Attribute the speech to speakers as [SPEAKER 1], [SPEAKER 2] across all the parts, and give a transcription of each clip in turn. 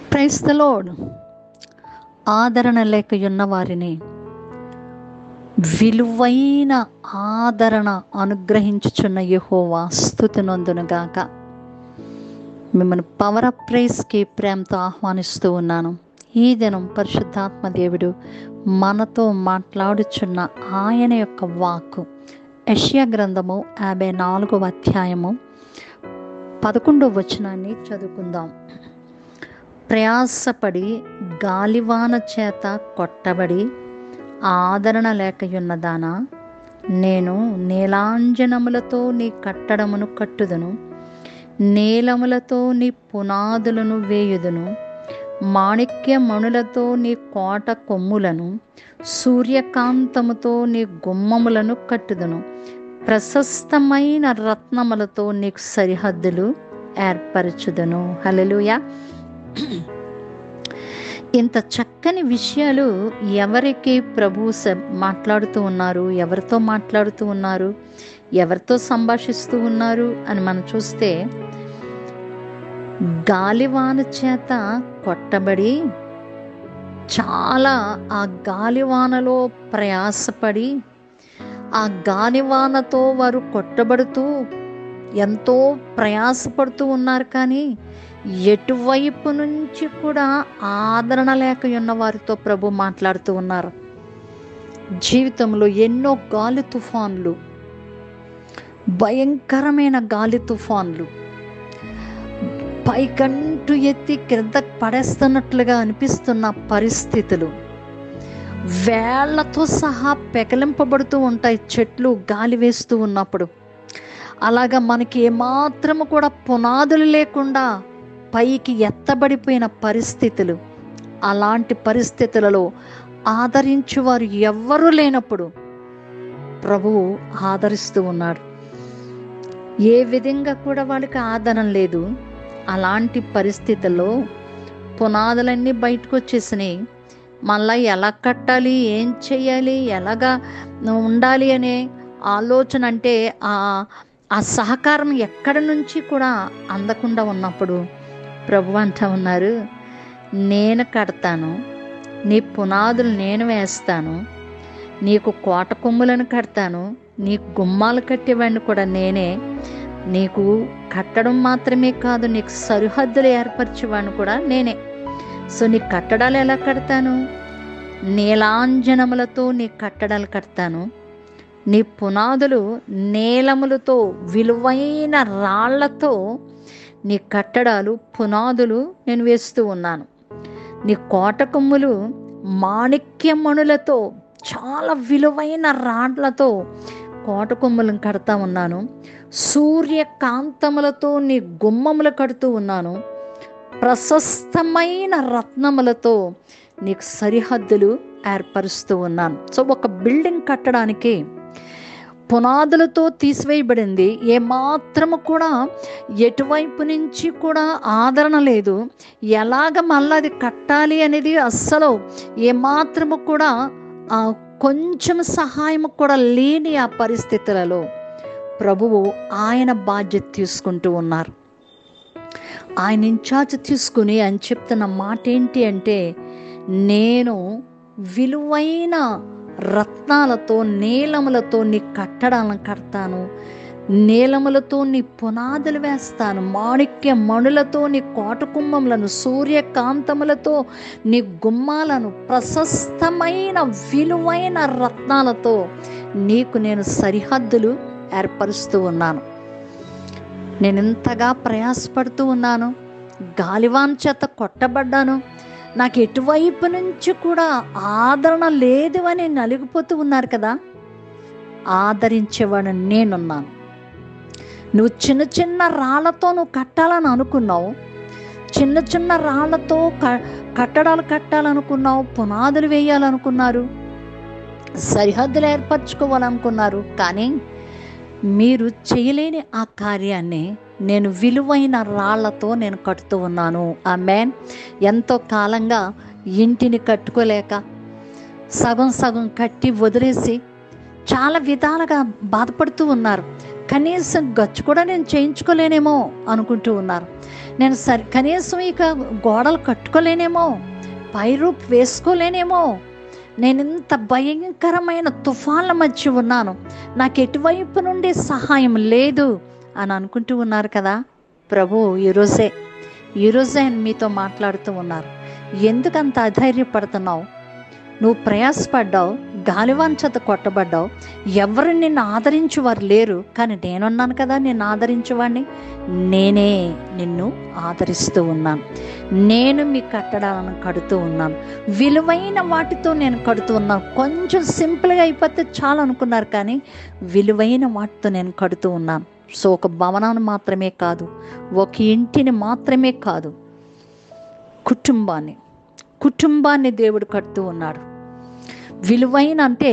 [SPEAKER 1] price the load ఆదరణ లేక ఉన్న వారిని విలువైన ఆదరణ అనుగ్రహించుచున్న యెహోవా స్థుతి నొందునుగాక మిమ్మల్ని పవర్ ఆఫ్ ప్రైస్కి ప్రేమతో ఆహ్వానిస్తూ ఉన్నాను ఈ దినం పరిశుద్ధాత్మ దేవుడు మనతో మాట్లాడుచున్న ఆయన యొక్క వాక్కు యెషయా గ్రంథము యాభై నాలుగవ అధ్యాయము పదకొండవ వచనాన్ని చదువుకుందాం ప్రయాసపడి గాలివాన చేత కొట్టబడి ఆదరణ లేకయున్నదానా నేను నీలాంజనములతో నీ కట్టడమును కట్టుదును నీలములతో నీ పునాదులను వేయుదును మాణిక్య మణులతో నీ కోట కొమ్ములను సూర్యకాంతముతో నీ గుమ్మములను కట్టుదును ప్రశస్తమైన రత్నములతో నీకు సరిహద్దులు ఏర్పరచుదును హలలుయా ఇంత చక్కని విషయాలు ఎవరికి ప్రభు స- మాట్లాడుతూ ఉన్నారు ఎవరితో మాట్లాడుతూ ఉన్నారు ఎవరితో సంభాషిస్తూ ఉన్నారు అని మనం చూస్తే గాలివాన చేత కొట్టబడి చాలా ఆ గాలివానలో ప్రయాసపడి ఆ గాలివానతో వారు కొట్టబడుతూ ఎంతో ప్రయాసపడుతూ ఉన్నారు కానీ ఎటువైపు నుంచి కూడా ఆదరణ లేక ఉన్న వారితో ప్రభు మాట్లాడుతూ ఉన్నారు జీవితంలో ఎన్నో గాలి తుఫాన్లు భయంకరమైన గాలి తుఫాన్లు పైకంటూ ఎత్తి క్రింద పడేస్తున్నట్లుగా అనిపిస్తున్న పరిస్థితులు వేళ్లతో సహా పెకలింపబడుతూ ఉంటాయి చెట్లు గాలి వేస్తూ ఉన్నప్పుడు అలాగా మనకి ఏమాత్రము కూడా పునాదులు లేకుండా పైకి ఎత్తబడిపోయిన పరిస్థితులు అలాంటి పరిస్థితులలో ఆదరించువారు ఎవ్వరూ లేనప్పుడు ప్రభువు ఆదరిస్తూ ఉన్నాడు ఏ విధంగా కూడా వాళ్ళకి ఆదరణ లేదు అలాంటి పరిస్థితుల్లో పునాదులన్నీ బయటకు వచ్చేసినాయి మళ్ళా ఎలా కట్టాలి ఏం చేయాలి ఎలాగా ఉండాలి అనే ఆలోచన అంటే ఆ ఆ సహకారం ఎక్కడి నుంచి కూడా అందకుండా ఉన్నప్పుడు ప్రభు అంటా ఉన్నారు నేను కడతాను నీ పునాదులు నేను వేస్తాను నీకు కోట కొమ్ములను కడతాను నీ గుమ్మాలు కట్టేవాడిని కూడా నేనే నీకు కట్టడం మాత్రమే కాదు నీకు సరిహద్దులు ఏర్పరిచేవాడిని కూడా నేనే సో నీ కట్టడాలు ఎలా కడతాను నీలాంజనములతో నీ కట్టడాలు కడతాను నీ పునాదులు నీలములతో విలువైన రాళ్లతో నీ కట్టడాలు పునాదులు నేను వేస్తూ ఉన్నాను నీ కోట కొమ్ములు మాణిక్యమణులతో చాలా విలువైన రాడ్లతో కోట కొమ్ములను కడతా ఉన్నాను సూర్యకాంతములతో నీ గుమ్మములు కడుతూ ఉన్నాను ప్రశస్తమైన రత్నములతో నీకు సరిహద్దులు ఏర్పరుస్తూ ఉన్నాను సో ఒక బిల్డింగ్ కట్టడానికి పునాదులతో తీసివేయబడింది ఏమాత్రము కూడా ఎటువైపు నుంచి కూడా ఆదరణ లేదు ఎలాగ మళ్ళీ అది కట్టాలి అనేది అస్సలు ఏమాత్రము కూడా ఆ కొంచెం సహాయం కూడా లేని ఆ పరిస్థితులలో ప్రభువు ఆయన బాధ్యత తీసుకుంటూ ఉన్నారు ఆయన ఇన్ఛార్జ్ తీసుకుని ఆయన చెప్తున్న మాట ఏంటి అంటే నేను విలువైన రత్నాలతో నీలములతో నీ కట్టడాలను కడతాను నీలములతో నీ పునాదులు వేస్తాను మాణిక్య మణులతో నీ కోట కుంభములను సూర్యకాంతములతో నీ గుమ్మాలను ప్రశస్తమైన విలువైన రత్నాలతో నీకు నేను సరిహద్దులు ఏర్పరుస్తూ ఉన్నాను నేను ఇంతగా ప్రయాసపడుతూ ఉన్నాను గాలివాన్ చేత కొట్టబడ్డాను నాకు ఎటువైపు నుంచి కూడా ఆదరణ లేదు అని నలిగిపోతూ ఉన్నారు కదా ఆదరించేవాడు నేనున్నాను నువ్వు చిన్న చిన్న రాళ్లతో నువ్వు కట్టాలని అనుకున్నావు చిన్న చిన్న రాళ్లతో క కట్టడాలు కట్టాలనుకున్నావు పునాదులు వేయాలనుకున్నారు సరిహద్దులు ఏర్పరచుకోవాలనుకున్నారు కానీ మీరు చేయలేని ఆ కార్యాన్ని నేను విలువైన రాళ్లతో నేను కట్టుతూ ఉన్నాను ఆ మ్యాన్ ఎంతో కాలంగా ఇంటిని కట్టుకోలేక సగం సగం కట్టి వదిలేసి చాలా విధాలుగా బాధపడుతూ ఉన్నారు కనీసం గచ్చు కూడా నేను చేయించుకోలేనేమో అనుకుంటూ ఉన్నారు నేను సరి కనీసం ఇక గోడలు కట్టుకోలేనేమో పైరూప్ వేసుకోలేనేమో నేను ఇంత భయంకరమైన తుఫాన్ల మధ్య ఉన్నాను నాకు ఎటువైపు నుండి సహాయం లేదు అని అనుకుంటూ ఉన్నారు కదా ప్రభు ఈరోజే ఈరోజే ఆయన మీతో మాట్లాడుతూ ఉన్నారు ఎందుకంత అధైర్యపడుతున్నావు నువ్వు ప్రయాసపడ్డావు గాలివాన్ చేత కొట్టబడ్డావు ఎవరు నిన్ను ఆదరించు వారు లేరు కానీ నేనున్నాను కదా నిన్ను ఆదరించేవాడిని నేనే నిన్ను ఆదరిస్తూ ఉన్నాను నేను మీ కట్టడాలను కడుతూ ఉన్నాను విలువైన వాటితో నేను కడుతూ ఉన్నాను కొంచెం సింపుల్గా అయిపోతే చాలు అనుకున్నారు కానీ విలువైన వాటితో నేను కడుతూ ఉన్నాను సో ఒక భవనాన్ని మాత్రమే కాదు ఒక ఇంటిని మాత్రమే కాదు కుటుంబాన్ని కుటుంబాన్ని దేవుడు కడుతూ ఉన్నాడు విలువైన అంటే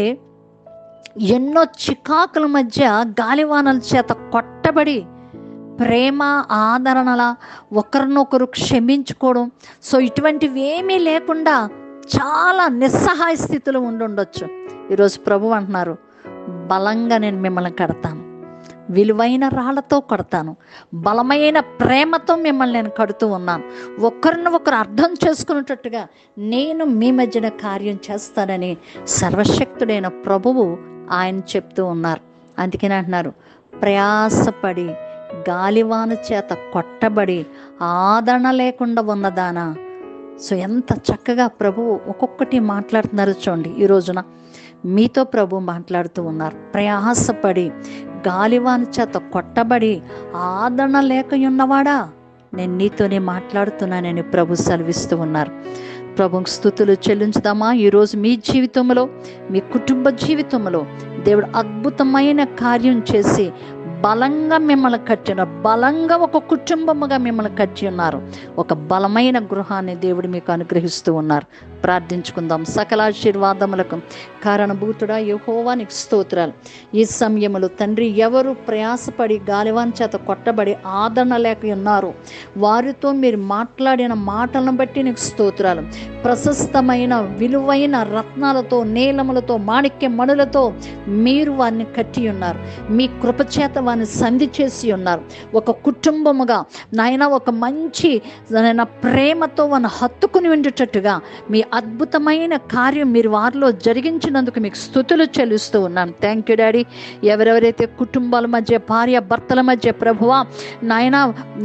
[SPEAKER 1] ఎన్నో చికాకుల మధ్య గాలివానల చేత కొట్టబడి ప్రేమ ఆదరణల ఒకరినొకరు క్షమించుకోవడం సో ఇటువంటివి ఏమీ లేకుండా చాలా నిస్సహాయ స్థితిలో ఉండుండొచ్చు ఈరోజు ప్రభు అంటున్నారు బలంగా నేను మిమ్మల్ని కడతాను విలువైన రాళ్లతో కడతాను బలమైన ప్రేమతో మిమ్మల్ని నేను కడుతూ ఉన్నాను ఒకరిని ఒకరు అర్థం చేసుకునేటట్టుగా నేను మీ మధ్యన కార్యం చేస్తానని సర్వశక్తుడైన ప్రభువు ఆయన చెప్తూ ఉన్నారు అందుకని అంటున్నారు ప్రయాసపడి గాలివాన చేత కొట్టబడి ఆదరణ లేకుండా ఉన్నదానా సో ఎంత చక్కగా ప్రభువు ఒక్కొక్కటి మాట్లాడుతున్నారు చూడండి ఈ రోజున మీతో ప్రభు మాట్లాడుతూ ఉన్నారు ప్రయాసపడి గాలివాని చేత కొట్టబడి ఆదరణ లేక ఉన్నవాడా నేను నీతోనే మాట్లాడుతున్నానని ప్రభు సెలవిస్తూ ఉన్నారు ప్రభు స్థుతులు చెల్లించుదామా ఈరోజు మీ జీవితంలో మీ కుటుంబ జీవితంలో దేవుడు అద్భుతమైన కార్యం చేసి బలంగా మిమ్మల్ని కట్టిన బలంగా ఒక కుటుంబముగా మిమ్మల్ని కట్టి ఉన్నారు ఒక బలమైన గృహాన్ని దేవుడు మీకు అనుగ్రహిస్తూ ఉన్నారు ప్రార్థించుకుందాం సకల ఆశీర్వాదములకు కారణభూతుడా యహోవానికి స్తోత్రాలు ఈ సమయంలో తండ్రి ఎవరు ప్రయాసపడి గాలివాన్ చేత కొట్టబడి ఆదరణ లేక ఉన్నారు వారితో మీరు మాట్లాడిన మాటలను బట్టి నీకు స్తోత్రాలు ప్రశస్తమైన విలువైన రత్నాలతో నీలములతో మాణిక్య మణులతో మీరు వారిని కట్టి ఉన్నారు మీ కృపచేత వారిని సంధి చేసి ఉన్నారు ఒక కుటుంబముగా నాయన ఒక మంచి నాయన ప్రేమతో వారిని హత్తుకుని ఉండేటట్టుగా మీ అద్భుతమైన కార్యం మీరు వారిలో జరిగించినందుకు మీకు స్థుతులు చెల్లిస్తూ ఉన్నాను థ్యాంక్ యూ డాడీ ఎవరెవరైతే కుటుంబాల మధ్య భార్య భర్తల మధ్య ప్రభువా నాయన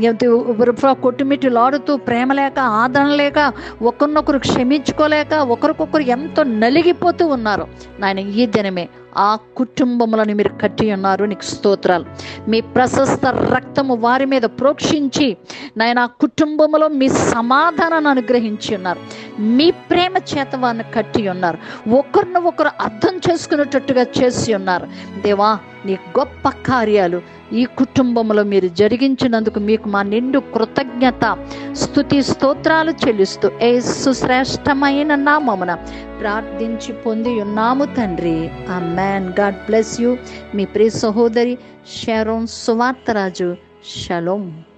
[SPEAKER 1] కొట్టుమిట్టులాడుతూ ప్రేమ లేక ఆదరణ లేక ఒకరినొకరు క్షమించుకోలేక ఒకరికొకరు ఎంతో నలిగిపోతూ ఉన్నారు నాయన ఈ దినమే ఆ కుటుంబములను మీరు కట్టి ఉన్నారు నీకు స్తోత్రాలు మీ ప్రశస్త రక్తము వారి మీద ప్రోక్షించి నాయన ఆ కుటుంబంలో మీ సమాధానాన్ని అనుగ్రహించి ఉన్నారు మీ ప్రేమ చేత వారిని కట్టి ఉన్నారు ఒకరిని ఒకరు అర్థం చేసుకునేటట్టుగా చేసి ఉన్నారు దేవా నీ గొప్ప కార్యాలు ఈ కుటుంబంలో మీరు జరిగించినందుకు మీకు మా నిండు కృతజ్ఞత స్థుతి స్తోత్రాలు చెల్లిస్తూ ఏసు శ్రేష్టమైన నామమున ప్రార్థించి పొంది ఉన్నాము తండ్రి amen God bless you మీ ప్రియ సహోదరి షారోన్ సువార్తరాజు షలోం